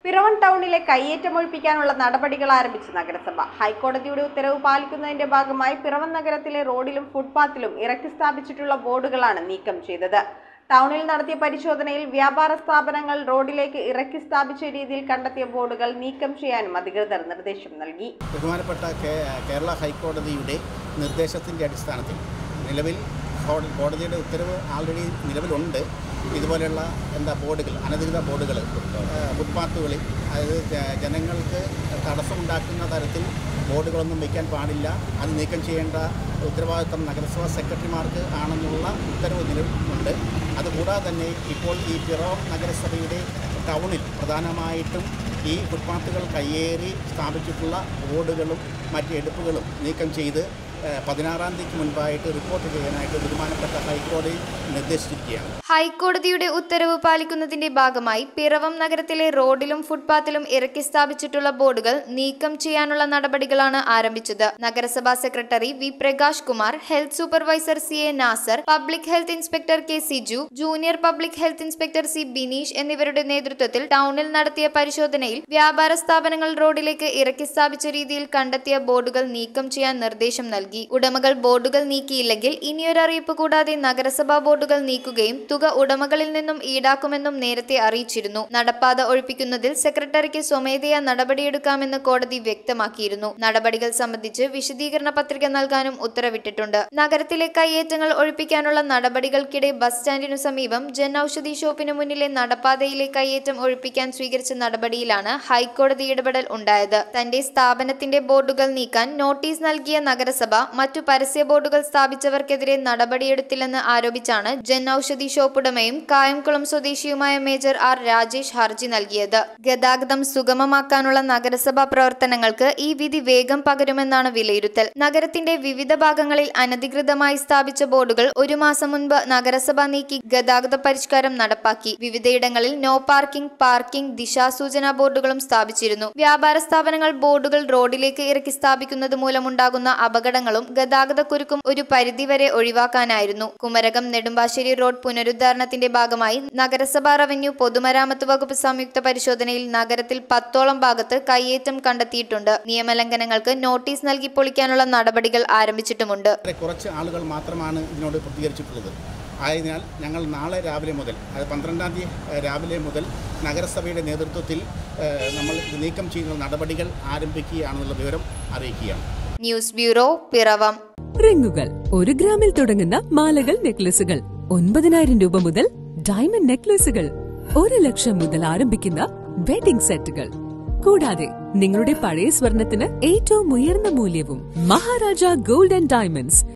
പിറവൻ ടൗണിലെ കയ്യേറ്റമൊഴിപ്പിക്കാനുള്ള നടപടികൾ ആരംഭിച്ചു നഗരസഭ ഹൈക്കോടതിയുടെ ഉത്തരവ് പാലിക്കുന്നതിന്റെ ഭാഗമായി പിറവൻ നഗരത്തിലെ റോഡിലും ഫുട്പാത്തിലും ഇറക്കി സ്ഥാപിച്ചിട്ടുള്ള ബോർഡുകളാണ് നീക്കം ചെയ്തത് ടൗണിൽ നടത്തിയ പരിശോധനയിൽ വ്യാപാര സ്ഥാപനങ്ങൾ റോഡിലേക്ക് ഇറക്കി സ്ഥാപിച്ച രീതിയിൽ കണ്ടെത്തിയ ബോർഡുകൾ നീക്കം ചെയ്യാനും അധികൃതർ നിർദ്ദേശം നൽകി ബഹുമാനപ്പെട്ട കേ- കേരള ഹൈക്കോടതിയുടെ നിർദ്ദേശത്തിൻ്റെ അടിസ്ഥാനത്തിൽ നിലവിൽ കോ- കോടതിയുടെ ഉത്തരവ് ആൾറെഡി നിലവിലുണ്ട് ഇതുപോലെയുള്ള എന്താ ബോർഡുകൾ അനധികൃത ബോർഡുകൾ ഫുട്പാത്തുകളിൽ അതായത് ജ- ജനങ്ങൾക്ക് തടസ്സമുണ്ടാക്കുന്ന തരത്തിൽ ബോർഡുകളൊന്നും വയ്ക്കാൻ പാടില്ല അത് നീക്കം ചെയ്യേണ്ട ഉത്തരവാദിത്വം നഗരസഭാ സെക്രട്ടറിമാർക്ക് ആണെന്നുള്ള ഉത്തരവ് നിലവിലുണ്ട് അതുകൂടാതെ തന്നെ ഇപ്പോൾ ഈ പിറവം നഗരസഭയുടെ ടൗണിൽ പ്രധാനമായിട്ടും ഈ ഫുട്പാത്തുകൾ കയ്യേറി സ്ഥാപിച്ചിട്ടുള്ള ബോർഡുകളും മറ്റ് എടുപ്പുകളും നീക്കം ചെയ്ത് ഏഹ്, പതിനാറാം തീയതിക്ക് മുൻപായിട്ട് റിപ്പോർട്ട് ചെയ്യാനായിട്ട് ബഹുമാനപ്പെട്ട ഹൈക്കോടതി നിർദ്ദേശിച്ചിരിക്കുകയാണ് ഹൈക്കോടതിയുടെ ഉത്തരവ് പാലിക്കുന്നതിന്റെ ഭാഗമായി പിറവം നഗരത്തിലെ റോഡിലും ഫുട്പാത്തിലും ഇറക്കി സ്ഥാപിച്ചിട്ടുള്ള ബോർഡുകൾ നീക്കം ചെയ്യാനുള്ള നടപടികളാണ് ആരംഭിച്ചത് നഗരസഭാ secretary V Prakash Kumar health supervisor C A Nasar public health inspector K Siju junior public health inspector C Bineesh എന്നിവരുടെ നേതൃത്വത്തിൽ ടൗണിൽ നടത്തിയ പരിശോധനയിൽ വ്യാപാര സ്ഥാപനങ്ങൾ റോഡിലേക്ക് ഇറക്കി സ്ഥാപിച്ച രീതിയിൽ കണ്ടെത്തിയ ബോർഡുകൾ നീക്കം ചെയ്യാൻ നിർദ്ദേശം നൽകി ഉടമകൾ ബോർഡുകൾ നീക്കിയില്ലെങ്കിൽ ഇനിയൊരറിയിപ്പ് കൂടാതെ നഗരസഭാ ബോർഡുകൾ നീക്കുകയും തുക ഉടമകളിൽ നിന്നും ഈടാക്കുമെന്നും നേരത്തെ അറിയിച്ചിരുന്നു നടപ്പാത ഒഴിപ്പിക്കുന്നതിൽ സെക്രട്ടറിക്ക് സ്വമേധയാ നടപടിയെടുക്കാമെന്ന് കോടതി വ്യക്തമാക്കിയിരുന്നു നടപടികൾ സംബന്ധിച്ച് വിശദീകരണ പത്രിക നൽകാനും ഉത്തരവിട്ടിട്ടുണ്ട് നഗരത്തിലെ കയ്യേറ്റങ്ങൾ ഒഴിപ്പിക്കാനുള്ള നടപടികൾക്കിടെ ബസ് സ്റ്റാൻഡിനു സമീപം ജൻ ഔഷധി ഷോപ്പിന് മുന്നിലെ നടപ്പാതയിലെ കയ്യേറ്റം ഒഴിപ്പിക്കാൻ സ്വീകരിച്ച നടപടിയിലാണ് ഹൈക്കോടതി ഇടപെടൽ ഉണ്ടായത് തന്റെ സ്ഥാപനത്തിന്റെ ബോർഡുകൾ നീക്കാൻ നോട്ടീസ് നൽകിയ നഗരസഭ മറ്റു പരസ്യ ബോർഡുകൾ സ്ഥാപിച്ചവർക്കെതിരെ നടപടിയെടുത്തില്ലെന്ന് ആരോപിച്ചാണ് ജൻ ഔഷധി ഷോപ്പ് ഉടമയും കായംകുളം സ്വദേശിയുമായ മേജർ ആർ രാജേഷ് ഹർജി നൽകിയത് ഗതാഗതം സുഗമമാക്കാനുള്ള നഗരസഭാ പ്രവർത്തനങ്ങൾക്ക് ഈ വിധി വേഗം പകരുമെന്നാണ് വിലയിരുത്തൽ നഗരത്തിന്റെ വിവിധ ഭാഗങ്ങളിൽ അനധികൃതമായി സ്ഥാപിച്ച ബോർഡുകൾ ഒരു മാസം മുൻപ് നഗരസഭ നീക്കി ഗതാഗത പരിഷ്കാരം നടപ്പാക്കി വിവിധയിടങ്ങളിൽ നോ പാർക്കിംഗ് പാർക്കിംഗ് ദിശാസൂചനാ ബോർഡുകളും സ്ഥാപിച്ചിരുന്നു വ്യാപാര സ്ഥാപനങ്ങൾ ബോർഡുകൾ റോഡിലേക്ക് ഇറക്കി സ്ഥാപിക്കുന്നത് മൂലമുണ്ടാകുന്ന അപകടങ്ങളും ഗതാഗതക്കുരുക്കും ഒരു പരിധിവരെ ഒഴിവാക്കാനായിരുന്നു കുമരകം നെടുമ്പാശ്ശേരി റോഡ് പുനരുദ്ധാരണത്തിന്റെ ഭാഗമായി നഗരസഭാ റവന്യൂ പൊതുമരാമത്ത് വകുപ്പ് സംയുക്ത പരിശോധനയിൽ നഗരത്തിൽ പത്തോളം ഭാഗത്ത് കയ്യേറ്റം കണ്ടെത്തിയിട്ടുണ്ട് നിയമലംഘനങ്ങൾക്ക് നോട്ടീസ് നൽകി പൊളിക്കാനുള്ള നടപടികൾ ആരംഭിച്ചിട്ടുമുണ്ട് വളരെ കുറച്ച് ആളുകൾ മാത്രമാണ് ഇതിനോട് പ്രതികരിച്ചിട്ടുള്ളത് ആയതിനാൽ ഞങ്ങൾ നാളെ രാവിലെ മുതൽ അതായത് പന്ത്രണ്ടാം തീയതി ഏഹ്, രാവിലെ മുതൽ നഗരസഭയുടെ നേതൃത്വത്തിൽ ഏഹ്, നമ്മൾ ഇത് നീക്കം ചെയ്യുന്ന നടപടികൾ ആരംഭിക്കുകയാണെന്നുള്ള വിവരം അറിയിക്കുകയാണ് ന്യൂസ് ബ്യൂറോ പിറവം റിങ്ങുകൾ ഒരു ഗ്രാമിൽ തുടങ്ങുന്ന മാലകൾ നെക്ലസുകൾ ഒൻപതിനായിരം രൂപ മുതൽ ഡയമണ്ട് നെക്ലസുകൾ ഒരു ലക്ഷം മുതൽ ആരംഭിക്കുന്ന വെഡിംഗ് സെറ്റുകൾ കൂടാതെ നിങ്ങളുടെ പഴയ സ്വർണത്തിന് ഏറ്റവും ഉയർന്ന മൂല്യവും മഹാരാജ ഗോൾഡ് ആൻഡ് ഡയമണ്ട്സ്